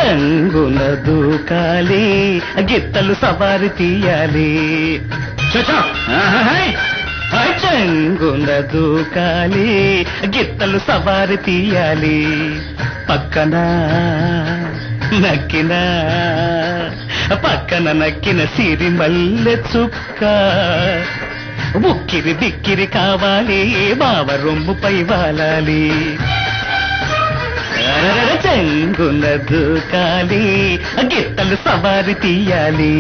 చెంగున దూకాలి గిత్తలు సవారి తీయాలి చచ్చా ఆహాయ్. చెంగున దూకాలి గిత్తలు సవారి తీయాలి పక్కన నక్కిన పక్కన నక్కిన సిరి మల్లె చుక్క ఉక్కిరి బిక్కిరి కావాలి బావ రొమ్ముపై వాలాలి చెంగున దూకాలి గిత్తలు సవారి తీయాలి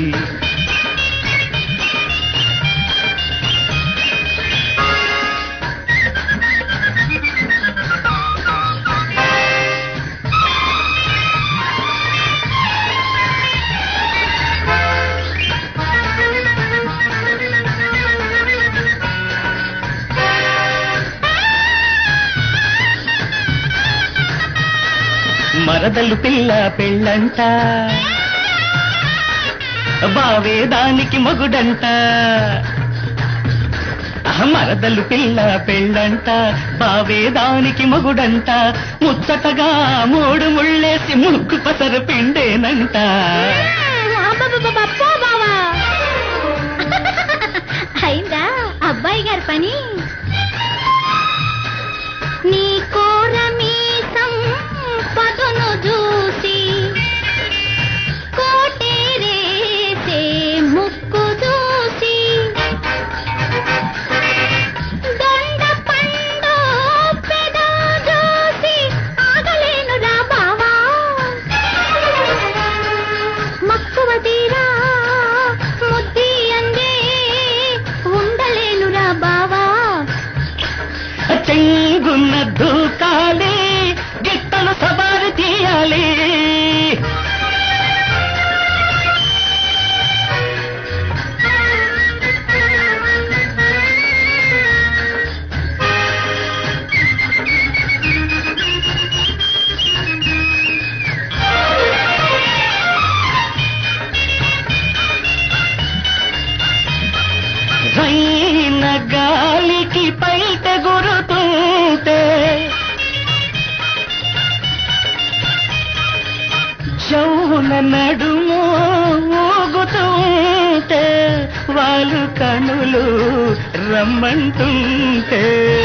మరదలు పిల్ల పెళ్ళంట బావే దానికి మొగుడంట ఆహ్, మరదలు పిల్ల పెళ్ళంట బావే దానికి మొగుడంట ముచ్చటగా మూడు ముళ్ళేసి ముక్కు పసరు పిండేనంట అబ్బబ్బబ్బబ్బో బావా అయిందా అబ్బాయి గారి పని నీ కోర మీసం పదును చూసి కోటేరేసే ముక్కు చూసి దొండ పండు పెద చూసి ఆగలేనురా బావా మక్కువ తీరా ముద్ది అందే ఉండలేనురా బావా చెంగున్న దూకాలి గిట్టలు సవారి తీయాలి రైన గాలికి పైట గురుతుంటే చౌన నడుము ఊగుతుంటే వాళ్ళు కనులు రమ్మంటుంటే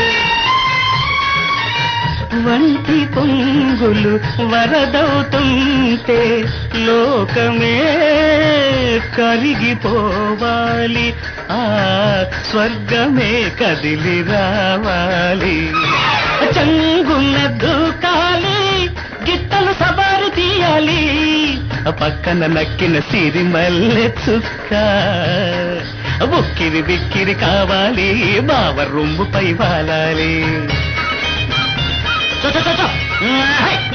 వంటి పొంగులు వరదవుతుంటే లోకమే కరిగిపోవాలి ఆ స్వర్గమే కదిలి రావాలి చంగున్న దూకాలి గిట్టలు సబారి తీయాలి ఆ పక్కన నక్కిన సిరి మల్లె చుక్క ఉక్కిరి బిక్కిరి కావాలి బావ రొమ్ముపై వాలాలి చచ్చా చచ్చా. ఆహాయ్.